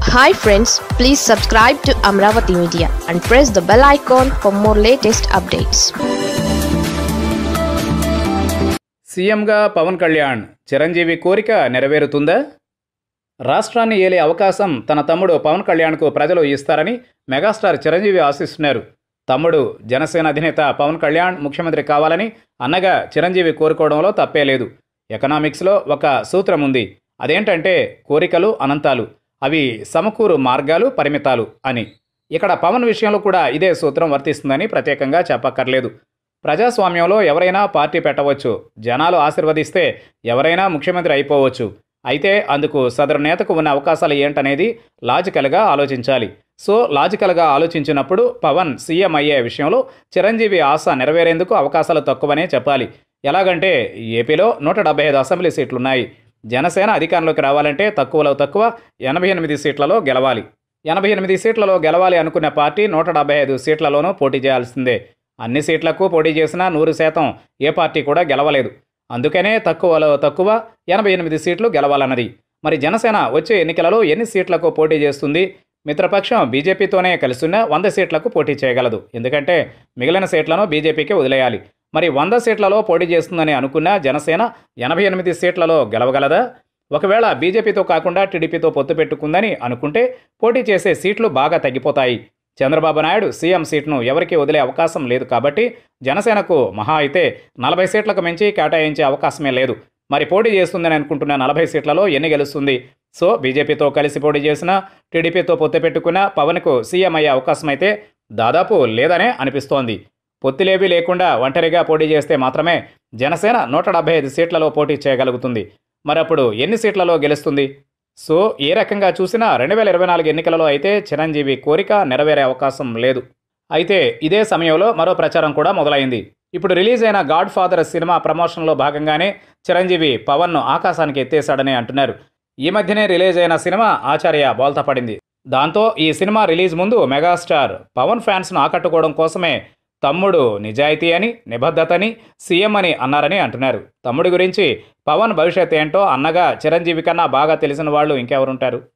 hi friends please subscribe to Amaravati media and press the bell icon for more latest updates సీఎంగా పవన్ కళ్యాణ్ చిరంజీవి కోరిక నెరవేరుతుందా రాష్ట్రాన్ని ఏలే అవకాశం తన తమ్ముడు పవన్ కళ్యాణ్కు ప్రజలు ఇస్తారని మెగాస్టార్ చిరంజీవి ఆశిస్తున్నారు తమ్ముడు జనసేన అధినేత పవన్ కళ్యాణ్ ముఖ్యమంత్రి కావాలని అన్నగా చిరంజీవి కోరుకోవడంలో తప్పే లేదు ఎకనామిక్స్లో ఒక సూత్రం ఉంది అదేంటంటే కోరికలు అనంతాలు అవి సమకూరు మార్గాలు పరిమితాలు అని ఇక్కడ పవన్ విషయంలో కూడా ఇదే సూత్రం వర్తిస్తుందని ప్రత్యేకంగా చెప్పక్కర్లేదు ప్రజాస్వామ్యంలో ఎవరైనా పార్టీ పెట్టవచ్చు జనాలు ఆశీర్వదిస్తే ఎవరైనా ముఖ్యమంత్రి అయిపోవచ్చు అయితే అందుకు సదరు నేతకు ఉన్న అవకాశాలు ఏంటనేది లాజికల్గా ఆలోచించాలి సో లాజికల్గా ఆలోచించినప్పుడు పవన్ సీఎం అయ్యే విషయంలో చిరంజీవి ఆశ నెరవేరేందుకు అవకాశాలు తక్కువనే చెప్పాలి ఎలాగంటే ఏపీలో నూట డెబ్బై ఐదు అసెంబ్లీ సీట్లున్నాయి జనసేన అధికారంలోకి రావాలంటే తక్కువలో తక్కువ ఎనభై ఎనిమిది సీట్లలో గెలవాలి ఎనభై ఎనిమిది సీట్లలో గెలవాలి అనుకున్న పార్టీ నూట డెబ్బై ఐదు సీట్లలోనూ పోటీ చేయాల్సిందే అన్ని సీట్లకు పోటీ చేసినా నూరు శాతం ఏ పార్టీ కూడా గెలవలేదు అందుకనే తక్కువలో తక్కువ ఎనభై ఎనిమిది సీట్లు గెలవాలన్నది మరి జనసేన వచ్చే ఎన్నికలలో ఎన్ని సీట్లకు పోటీ చేస్తుంది మిత్రపక్షం బీజేపీతోనే కలిసిన వంద సీట్లకు పోటీ చేయగలదు ఎందుకంటే మిగిలిన సీట్లను బీజేపీకి వదిలేయాలి మరి వంద సీట్లలో పోటీ చేస్తుందని అనుకున్న జనసేన ఎనభై ఎనిమిది సీట్లలో గెలవగలదా ఒకవేళ బీజేపీతో కాకుండా టీడీపీతో పొత్తు పెట్టుకుందని అనుకుంటే పోటీ చేసే సీట్లు బాగా తగ్గిపోతాయి చంద్రబాబు నాయుడు సీఎం సీట్ను ఎవరికీ వదిలే అవకాశం లేదు కాబట్టి జనసేనకు మహా అయితే నలభై సీట్లకు మించి కేటాయించే అవకాశమే లేదు మరి పోటీ చేస్తుందని అనుకుంటున్న నలభై సీట్లలో ఎన్ని గెలుస్తుంది సో బీజేపీతో కలిసి పోటీ చేసిన టీడీపీతో పొత్తు పెట్టుకున్న పవన్కు సీఎం అయ్యే అవకాశం అయితే దాదాపు లేదనే అనిపిస్తోంది పొత్తిలేవి లేకుండా ఒంటరిగా పోటీ చేస్తే మాత్రమే జనసేన నూట డెబ్బై ఐదు సీట్లలో పోటీ చేయగలుగుతుంది మరప్పుడు ఎన్ని సీట్లలో గెలుస్తుంది సో ఏ రకంగా చూసినా రెండు వేల ఇరవై నాలుగు ఎన్నికలలో అయితే చిరంజీవి కోరిక నెరవేరే అవకాశం లేదు అయితే ఇదే సమయంలో మరో ప్రచారం కూడా మొదలైంది ఇప్పుడు రిలీజ్ అయిన గాడ్ ఫాదర్ సినిమా ప్రమోషన్లో భాగంగానే చిరంజీవి పవన్ను ఆకాశానికి ఎత్తేశాడని అంటున్నారు ఈ మధ్యనే రిలీజ్ అయిన సినిమా ఆచార్య బోల్తా పడింది దాంతో ఈ సినిమా రిలీజ్ ముందు మెగాస్టార్ పవన్ ఫ్యాన్స్ను ఆకట్టుకోవడం కోసమే తమ్ముడు నిజాయితీ అని నిబద్ధతని సీఎం అని అన్నారని అంటున్నారు తమ్ముడి గురించి పవన్ భవిష్యత్ ఏంటో అన్నగా చిరంజీవి కన్నా బాగా తెలిసిన వాళ్ళు ఇంకెవరుంటారు